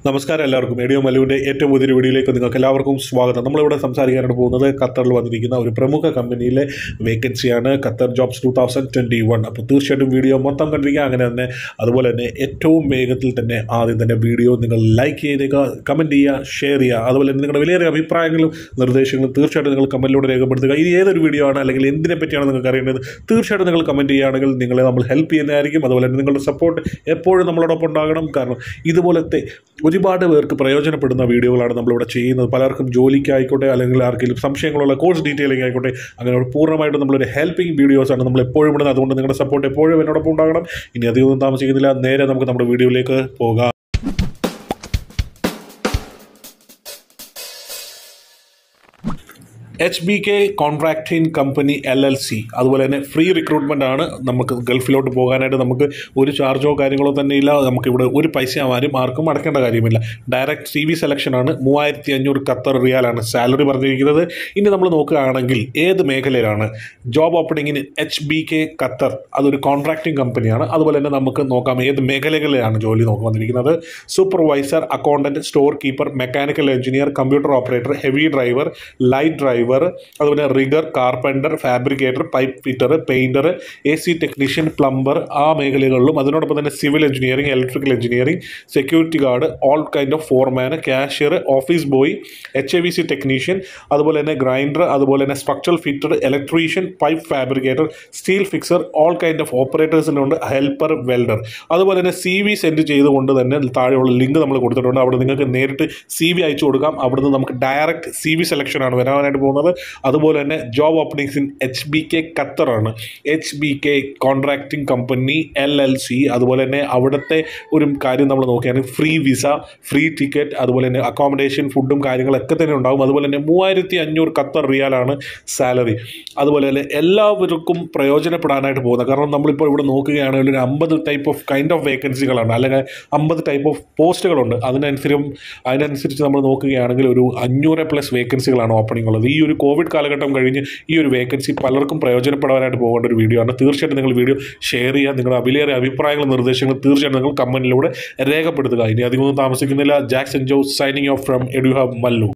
നമസ്കാരം എല്ലാവർക്കും റേഡിയോ മല്ലുവിൻ്റെ ഏറ്റവും പുതിയൊരു വീഡിയോയിലേക്ക് നിങ്ങൾക്ക് എല്ലാവർക്കും സ്വാഗതം നമ്മളിവിടെ സംസാരിക്കാനായിട്ട് പോകുന്നത് ഖത്തറിൽ വന്നിരിക്കുന്ന ഒരു പ്രമുഖ കമ്പനിയിലെ വേക്കൻസിയാണ് Qatar jobs two thousand twenty one അപ്പോൾ തീർച്ചയായിട്ടും വീഡിയോ മൊത്തം കണ്ടിരിക്കുക അങ്ങനെ തന്നെ അതുപോലെ തന്നെ ഏറ്റവും വേഗത്തിൽ തന്നെ ആദ്യം തന്നെ വീഡിയോ നിങ്ങൾ ലൈക്ക് ചെയ്തേക്കുക കമൻറ്റ് ചെയ്യുക ഷെയർ ചെയ്യുക അതുപോലെ തന്നെ നിങ്ങളുടെ വിലയേറിയ അഭിപ്രായങ്ങളും നിർദ്ദേശങ്ങളും തീർച്ചയായിട്ടും നിങ്ങൾ കമൻറ്റിലൂടെ രേഖപ്പെടുത്തുക ഇത് ഏതൊരു വീഡിയോ ആണ് അല്ലെങ്കിൽ എന്തിനെ പറ്റിയാണ് നിങ്ങൾക്ക് അറിയേണ്ടത് തീർച്ചയായിട്ടും നിങ്ങൾ കമൻറ്റ് ചെയ്യുകയാണെങ്കിൽ നിങ്ങളെ നമ്മൾ ഹെൽപ്പ് ചെയ്യുന്നതായിരിക്കും അതുപോലെ തന്നെ നിങ്ങളുടെ സപ്പോർട്ട് എപ്പോഴും നമ്മളോടൊപ്പം ഉണ്ടാകണം കാരണം ഇതുപോലത്തെ ഒരുപാട് പേർക്ക് പ്രയോജനപ്പെടുന്ന വീഡിയോകളാണ് നമ്മളിവിടെ ചെയ്യുന്നത് പലർക്കും ജോലിക്കായിക്കോട്ടെ അല്ലെങ്കിൽ ആർക്കെങ്കിലും സംശയങ്ങളുള്ള കോഴ്സ് ഡീറ്റെയിലിംഗ് ആയിക്കോട്ടെ അങ്ങനെ ഒരു പൂർണ്ണമായിട്ടും നമ്മളൊരു ഹെൽപ്പിംഗ് വീഡിയോസാണ് നമ്മൾ എപ്പോഴും ഇടുന്നത് അതുകൊണ്ട് നിങ്ങളുടെ സപ്പോർട്ട് എപ്പോഴും എന്നോടൊപ്പം ഉണ്ടാകണം ഇനി അധികമൊന്നും താമസിക്കുന്നില്ല നേരെ നമുക്ക് നമ്മുടെ വീഡിയോയിലേക്ക് പോകാം H B K contracting company L L C അതുപോലെ തന്നെ ഫ്രീ റിക്രൂട്ട്മെൻ്റ് ആണ് നമുക്ക് ഗൾഫിലോട്ട് പോകാനായിട്ട് നമുക്ക് ഒരു ചാർജോ കാര്യങ്ങളോ തന്നെ ഇല്ല നമുക്കിവിടെ ഒരു പൈസ ആരും ആർക്കും അടയ്ക്കേണ്ട കാര്യമില്ല ഡയറക്റ്റ് സി വി സെലക്ഷൻ ആണ് മൂവായിരത്തി അഞ്ഞൂറ് ഖത്തർ റിയാലാണ് സാലറി പറഞ്ഞിരിക്കുന്നത് ഇനി നമ്മൾ നോക്കുകയാണെങ്കിൽ ഏത് മേഖലയിലാണ് ജോബ് ഓപ്പണിങ്ങിന് എച്ച് ബി കെ ഖത്തർ അതൊരു കോൺട്രാക്റ്റിംഗ് കമ്പനിയാണ് അതുപോലെ തന്നെ നമുക്ക് നോക്കാം ഏത് മേഖലകളിലാണ് ജോലി നോക്കി വന്നിരിക്കുന്നത് supervisor accountant store keeper mechanical engineer computer operator heavy driver light driver അതുപോലെ rigger carpenter fabricator pipe fitter painter A C technician plumber ആ മേഖലകളിലും അതിനോടൊപ്പം തന്നെ civil engineering electrical engineering security guard all kind of foreman cashier office boy H A V C technician അതുപോലെ തന്നെ grinder അതുപോലെ തന്നെ structural fitter electrician pipe fabricator steel fixer all kind of ഓപ്പറേറ്റേഴ്സിനുണ്ട് helper welder അതുപോലെ തന്നെ C V send ചെയ്തുകൊണ്ട് തന്നെ താഴെയുള്ള ലിങ്ക് നമ്മൾ കൊടുത്തിട്ടുണ്ട് അവിടെ നിങ്ങൾക്ക് നേരിട്ട് സി വി അയച്ചു കൊടുക്കാം അവിടുന്ന് നമുക്ക് ഡയറക്റ്റ് സി വി സെലക്ഷനാണ് വരാനായിട്ട് പോകുന്നത് അതുപോലെ തന്നെ job openings in H B K ഖത്തറാണ് H B K contracting company L L C അതുപോലെ തന്നെ അവിടുത്തെ ഒരു കാര്യം നമ്മൾ നോക്കുകയാണെങ്കിൽ ഫ്രീ വിസ ഫ്രീ ടിക്കറ്റ് അതുപോലെ തന്നെ അക്കോമഡേഷൻ ഫുഡും കാര്യങ്ങളൊക്കെ തന്നെ ഉണ്ടാകും അതുപോലെ തന്നെ മൂവായിരത്തി അഞ്ഞൂറ് ഖത്തർ റിയാലാണ് സാലറി അതുപോലെ തന്നെ എല്ലാവർക്കും പ്രയോജനപ്പെടാനായിട്ട് പോകുന്നത് കാരണം നമ്മളിപ്പോൾ ഇവിടെ നോക്കുകയാണെങ്കിൽ ഒരു അമ്പത് ടൈപ്പ് ഓഫ് കൈൻഡ് ഓഫ് വേക്കൻസികളാണ് അല്ലെങ്കിൽ അമ്പത് ടൈപ്പ് ഓഫ് പോസ്റ്റുകളുണ്ട് അതിനനുസരിച്ചും അതിനനുസരിച്ച് നമ്മൾ നോക്കുകയാണെങ്കിൽ ഒരു അഞ്ഞൂറ് പ്ലസ് വേക്കൻസികളാണ് ഓപ്പണിംഗ് ഉള്ളത് ഈ ഒരു കോവിഡ് കാലഘട്ടം കഴിഞ്ഞ് ഈ ഒരു വേക്കൻസി പലർക്കും പ്രയോജനപ്പെടാനായിട്ട് പോകേണ്ട ഒരു വീഡിയോ ആണ് തീർച്ചയായിട്ടും നിങ്ങൾ വീഡിയോ ഷെയർ ചെയ്യുക നിങ്ങളുടെ വിലയേറിയ അഭിപ്രായങ്ങളും നിർദ്ദേശങ്ങളും തീർച്ചയായിട്ടും നിങ്ങൾ കമൻറ്റിലൂടെ രേഖപ്പെടുത്തുക ഇനി അധികമൊന്നും താമസിക്കുന്നില്ല Jackson Jose signing off from edu hub Mallu